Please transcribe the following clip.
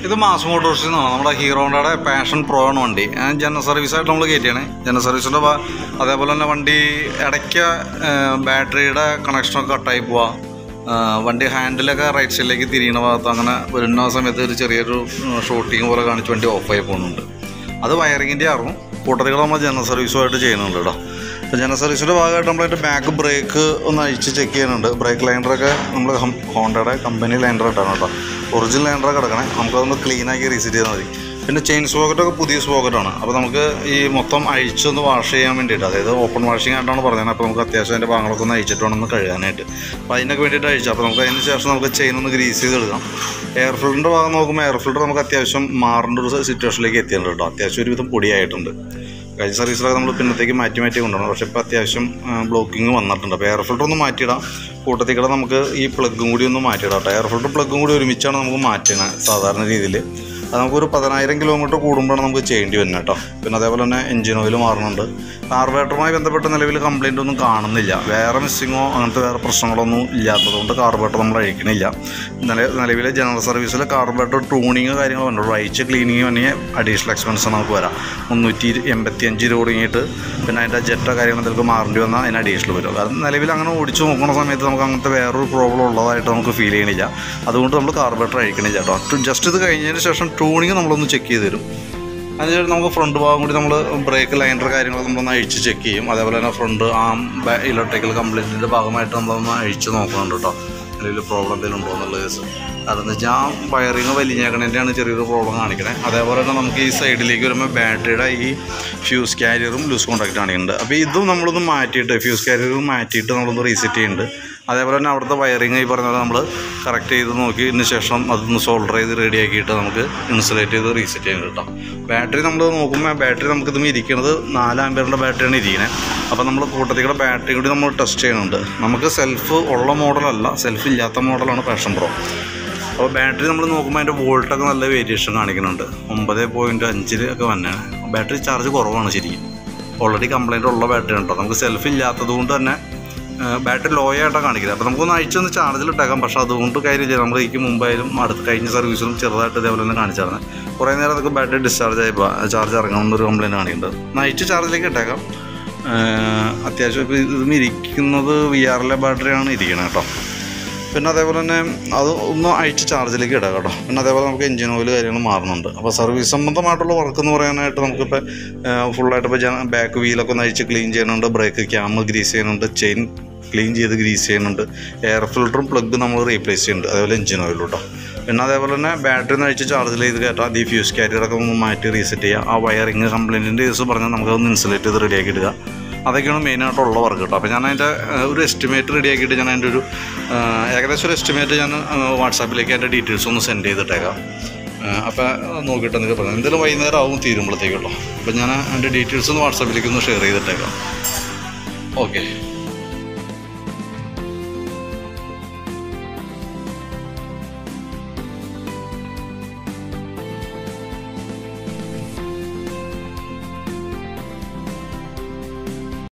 ഇത് മാസ് മോട്ടോഴ്സിൽ നിന്നാണ് നമ്മുടെ ഹീറോയുടെ പാഷൻ പ്രോ ആണ് വണ്ടി ഞാൻ ജനറൽ സർവീസായിട്ട് നമ്മൾ കയറ്റിയാണ് ജനറൽ സർവീസിൻ്റെ അതേപോലെ തന്നെ വണ്ടി ഇടയ്ക്ക് ബാറ്ററിയുടെ കണക്ഷനൊക്കെ കട്ടായി പോവാ ആ, വണ്ടി ഹാൻഡിലൊക്കെ റൈറ്റ് സൈഡിലേക്ക് തിരിയുന്ന ഭാഗത്ത് അങ്ങനെ വരുന്ന സമയത്ത് ഒരു ചെറിയൊരു ഷൂട്ടിങ് പോലെ കാണിച്ച് വണ്ടി ഓഫായി പോകുന്നുണ്ട് അത് വയറിങ്ങിൻ്റെ ആറും കൂട്ടത്തികൾ നമ്മൾ ജനറൽ സർവീസുമായിട്ട് ചെയ്യുന്നുണ്ട് കേട്ടോ അപ്പോൾ ജനറൽ സർവീസിൻ്റെ ഭാഗമായിട്ട് നമ്മളതിൻ്റെ ബാക്ക് ബ്രേക്ക് ഒന്ന് അഴിച്ച് ചെക്ക് ചെയ്യുന്നുണ്ട് ബ്രേക്ക് ലൈൻഡറൊക്കെ നമ്മൾ ഹോണ്ടയുടെ കമ്പനി ലൈൻഡർ ഇട്ടാണ് കേട്ടോ ഒറിജിനൽ ലൈൻഡറൊക്കെ കിടക്കണേ നമുക്കതൊന്ന് ക്ലീനാക്കി റീസെറ്റ് ചെയ്താൽ മതി പിന്നെ ചെയിൻ സ്പോക്കറ്റൊക്കെ പുതിയ സ്പോക്കറ്റാണ് അപ്പോൾ നമുക്ക് ഈ മൊത്തം അഴിച്ചൊന്ന് വാഷ് ചെയ്യാൻ വേണ്ടിയിട്ട് അതായത് ഓപ്പൺ വാഷിംഗ് ആയിട്ടാണ് പറഞ്ഞത് അപ്പോൾ നമുക്ക് അത്യാവശ്യം അതിൻ്റെ ഭാഗങ്ങളൊക്കെ ഒന്ന് അഴിച്ചിട്ട് വേണം ഒന്ന് കഴുകാനായിട്ട് അപ്പോൾ അതിനൊക്കെ വേണ്ടിയിട്ട് അഴിച്ചു അപ്പോൾ നമുക്ക് അതിന് ശേഷം നമുക്ക് ചെയിൻ ഒന്ന് ഗ്രീസ് ചെയ്തെടുക്കാം എയർ ഫിൽറ്ററിൻ്റെ ഭാഗം നോക്കുമ്പോൾ എയർ ഫിൽറ്റർ നമുക്ക് അത്യാവശ്യം മാറേണ്ട ഒരു സിറ്റുവേഷനിലേക്ക് എത്തിയിട്ടുണ്ട് കേട്ടോ അത്യാവശ്യം ഒരുവിധം പൊടിയായിട്ടുണ്ട് കഴിഞ്ഞ സർവീസിലൊക്കെ നമ്മൾ പിന്നത്തേക്ക് മാറ്റി മാറ്റി കൊണ്ടുപോകണം പക്ഷേ ഇപ്പോൾ അത്യാവശ്യം ബ്ലോക്കിംഗ് വന്നിട്ടുണ്ട് അപ്പോൾ എയർ ഫിൽറ്റർ ഒന്ന് മാറ്റിയിടാം കൂട്ടത്തിൽ കൂടെ നമുക്ക് ഈ പ്ലഗും കൂടി ഒന്ന് മാറ്റിയിടാം കേട്ടോ എയർ ഫിൽറ്റർ പ്ലഗും കൂടി ഒരുമിച്ചാണ് നമുക്ക് മാറ്റുന്നത് സാധാരണ രീതിയിൽ അത് നമുക്കൊരു പതിനായിരം കിലോമീറ്റർ കൂടുമ്പോഴാണ് നമുക്ക് ചെയ്യേണ്ടി വരുന്നത് കേട്ടോ പിന്നെ അതേപോലെ തന്നെ എഞ്ചിൻ ഓയിൽ മാറുന്നുണ്ട് കാർബറേറ്ററുമായി ബന്ധപ്പെട്ട നിലവിൽ കംപ്ലൈൻ്റ് ഒന്നും കാണുന്നില്ല വേറെ മിസ്സിങ്ങോ അങ്ങനത്തെ വേറെ പ്രശ്നങ്ങളൊന്നും ഇല്ലാത്തതുകൊണ്ട് കാർബറേറ്റർ നമ്മൾ അഴിക്കണില്ല നില നിലവിലെ ജനറൽ സർവീസിൽ കാർബറേറ്റർ ട്യൂണിങ് കാര്യങ്ങൾ വേണ്ടുള്ളൂ അഴിച്ച് ക്ലീനിങ് വേണമെങ്കിൽ അഡീഷണൽ എക്സ്പെൻസ് നമുക്ക് വരാം മുന്നൂറ്റി എൺപത്തി അഞ്ച് രൂപ തുടങ്ങിയിട്ട് പിന്നെ അതിൻ്റെ ജെറ്റോ കാര്യങ്ങൾ എന്തെങ്കിലും മാറേണ്ടി വന്നാൽ അതിന് അഡീഷണൽ വരും കാരണം നിലവിൽ അങ്ങനെ ഓടിച്ച് നോക്കുന്ന സമയത്ത് നമുക്ക് അങ്ങനത്തെ വേറൊരു പ്രോബ്ലം ഉള്ളതായിട്ട് നമുക്ക് ഫീൽ ചെയ്യണില്ല അതുകൊണ്ട് നമ്മൾ കാർബറേറ്റർ അഴിക്കണില്ല കേട്ടോ ജസ്റ്റ് ഇത് കഴിഞ്ഞതിന് ശേഷം ട്യൂണിങ് നമ്മളൊന്ന് ചെക്ക് ചെയ്ത് തരും അതിനുശേഷം നമുക്ക് ഫ്രണ്ട് ഭാഗം കൂടി നമ്മൾ ബ്രേക്ക് ലൈനർ കാര്യങ്ങളൊക്കെ നമ്മളൊന്ന് അഴിച്ച് ചെക്ക് ചെയ്യും അതേപോലെ തന്നെ ഫ്രണ്ട് ആം ഇലക്ട്രിക്കൽ കംപ്ലൈൻറ്റിൻ്റെ ഭാഗമായിട്ട് നമ്മളൊന്ന് അഴിച്ച് നോക്കുന്നുണ്ട് കേട്ടോ എന്തെങ്കിലും പ്രോബ്ലം എന്തെങ്കിലും ഉണ്ടോ എന്നുള്ള കേസ് കാരണം എന്ന് വെച്ചാൽ വയറിങ് വലിഞ്ഞേക്കണേൻ്റെയാണ് ചെറിയൊരു പ്രോബ്ലം കാണിക്കണേ അതേപോലെ തന്നെ നമുക്ക് ഈ സൈഡിലേക്ക് വരുമ്പോൾ ബാറ്ററിയുടെ ഈ ഫ്യൂസ് കാരിയറും ലൂസ് കോൺടാക്റ്റ് കാണിക്കുന്നുണ്ട് അപ്പോൾ ഇതും നമ്മളൊന്ന് മാറ്റിയിട്ട് ഫ്യൂസ് കാരിയറും മാറ്റിയിട്ട് നമ്മളൊന്ന് റീസെറ്റ് ചെയ്യുന്നുണ്ട് അതേപോലെ തന്നെ അവിടുത്തെ വയറിങ് ഈ പറഞ്ഞ പോലെ നമ്മൾ കറക്റ്റ് ചെയ്ത് നോക്കി ഇതിന് ശേഷം അതൊന്ന് സോൾഡർ ചെയ്ത് റെഡി ആക്കിയിട്ട് നമുക്ക് ഇൻസുലേറ്റ് ചെയ്ത് റീസെറ്റ് ചെയ്യാൻ കേട്ടോ ബാറ്ററി നമ്മൾ നോക്കുമ്പോൾ ബാറ്ററി നമുക്ക് ഇതും ഇരിക്കുന്നത് നാല് ആമ്പയറിൻ്റെ ബാറ്ററിയാണ് ഇരിക്കുന്നത് അപ്പോൾ നമ്മൾ കൂട്ടത്തിലുള്ള ബാറ്ററി കൂടി നമ്മൾ ടെസ്റ്റ് ചെയ്യുന്നുണ്ട് നമുക്ക് സെൽഫ് ഉള്ള മോഡലല്ല സെൽഫ് ഇല്ലാത്ത മോഡലാണ് പാഷൻ പ്രോ അപ്പോൾ ബാറ്ററി നമ്മൾ നോക്കുമ്പോൾ അതിൻ്റെ വോൾട്ടൊക്കെ നല്ല വേരിയേഷൻ കാണിക്കുന്നുണ്ട് ഒമ്പത് പോയിൻറ്റ് അഞ്ചിൽ ഒക്കെ വന്നെയാണ് ബാറ്ററി ചാർജ് കുറവാണ് ശരിക്കും ഓൾറെഡി കംപ്ലൈൻറ്റ് ഉള്ള ബാറ്ററി ഉണ്ടോ നമുക്ക് സെൽഫ് ഇല്ലാത്തത് കൊണ്ട് തന്നെ ബാറ്ററി ലോ ആയിട്ടാണ് കാണിക്കുന്നത് അപ്പോൾ നമുക്കൊന്ന് അയച്ചൊന്ന് ചാർജിൽ ഇട്ടേക്കാം പക്ഷേ അതുകൊണ്ട് കാര്യമില്ല നമ്മൾ ഇതിക്ക് മുമ്പായാലും അടുത്ത കഴിഞ്ഞ സർവീസിലും ചെറുതായിട്ട് ഇതേപോലെ തന്നെ കാണിച്ചായിരുന്നു കുറേ നേരം അതൊക്കെ ബാറ്ററി ഡിസ്ചാർജ് ആയി ചാർജ് ഇറങ്ങണമെന്നൊരു കംപ്ലൈൻറ്റ് കാണിക്കുന്നുണ്ട് നൈറ്റ് ചാർജിലേക്ക് ഇട്ടേക്കാം ഏഹ് അത്യാവശ്യം ഇപ്പോൾ ഇതിന് ഇരിക്കുന്നത് വി ആറിലെ ബാറ്ററിയാണ് ഇരിക്കുന്നത് കേട്ടോ പിന്നെ അതേപോലെ തന്നെ അത് ഒന്ന് അഴിച്ച് ചാർജിലേക്ക് ഇടാം കേട്ടോ പിന്നെ അതേപോലെ നമുക്ക് എഞ്ചിൻ ഓയിൽ കാര്യങ്ങൾ മാറുന്നുണ്ട് അപ്പോൾ സർവീസ് സംബന്ധമായിട്ടുള്ള വർക്ക് എന്ന് പറയാനായിട്ട് നമുക്കിപ്പോൾ ഫുള്ളായിട്ട് ഇപ്പോൾ ബാക്ക് വീലൊക്കെ ഒന്ന് അഴിച്ച് ക്ലീൻ ചെയ്യുന്നുണ്ട് ബ്രേക്ക് ക്യാം ഗ്രീസ് ചെയ്യുന്നുണ്ട് ചെയിൻ ക്ലീൻ ചെയ്ത് ഗ്രീസ് ചെയ്യുന്നുണ്ട് എയർ ഫിൽറ്ററും പ്ലഗ് നമ്മൾ റീപ്ലേസ് ചെയ്യുന്നുണ്ട് അതേപോലെ എഞ്ചിൻ ഓയിലും കേട്ടോ പിന്നെ അതേപോലെ തന്നെ ബാറ്ററി ഒന്ന് അഴിച്ച് ചാർജിൽ ചെയ്ത് കയറ്റാം ഈ ഫ്യൂസ് കാരിയറൊക്കെ ഒന്ന് മാറ്റി റീസെറ്റ് ചെയ്യുക ആ വയറിങ് കംപ്ലൈൻറ്റിൻ്റെ കേസ് പറഞ്ഞാൽ നമുക്കതൊന്ന് ഇൻസുലേറ്റ് ചെയ്ത് റെഡിയാക്കി ഇടുക അതൊക്കെയാണ് മെയിനായിട്ടുള്ള വർക്ക് കേട്ടോ അപ്പോൾ ഞാൻ അതിൻ്റെ ഏഹ്, ഒരു എസ്റ്റിമേറ്റ് റെഡി ആക്കിയിട്ട് ഞാൻ അതിൻ്റെ ഒരു ഏഹ്, ഏകദേശം ഒരു എസ്റ്റിമേറ്റ് ഞാൻ ഏഹ്, വാട്സാപ്പിലേക്ക് അതിൻ്റെ ഡീറ്റെയിൽസ് ഒന്ന് സെൻഡ് ചെയ്തിട്ടേക്കാം ഏഹ്, അപ്പോൾ നോക്കിയിട്ട് നിങ്ങൾക്ക് പറയാം എന്തായാലും വൈകുന്നേരം ആവും തീരുമ്പോഴത്തേക്കുള്ളൂ അപ്പോൾ ഞാൻ അതിൻ്റെ ഡീറ്റെയിൽസ് ഒന്ന് വാട്സാപ്പിലേക്ക് ഒന്ന് ഷെയർ ചെയ്തിട്ടേക്കാം ഓക്കെ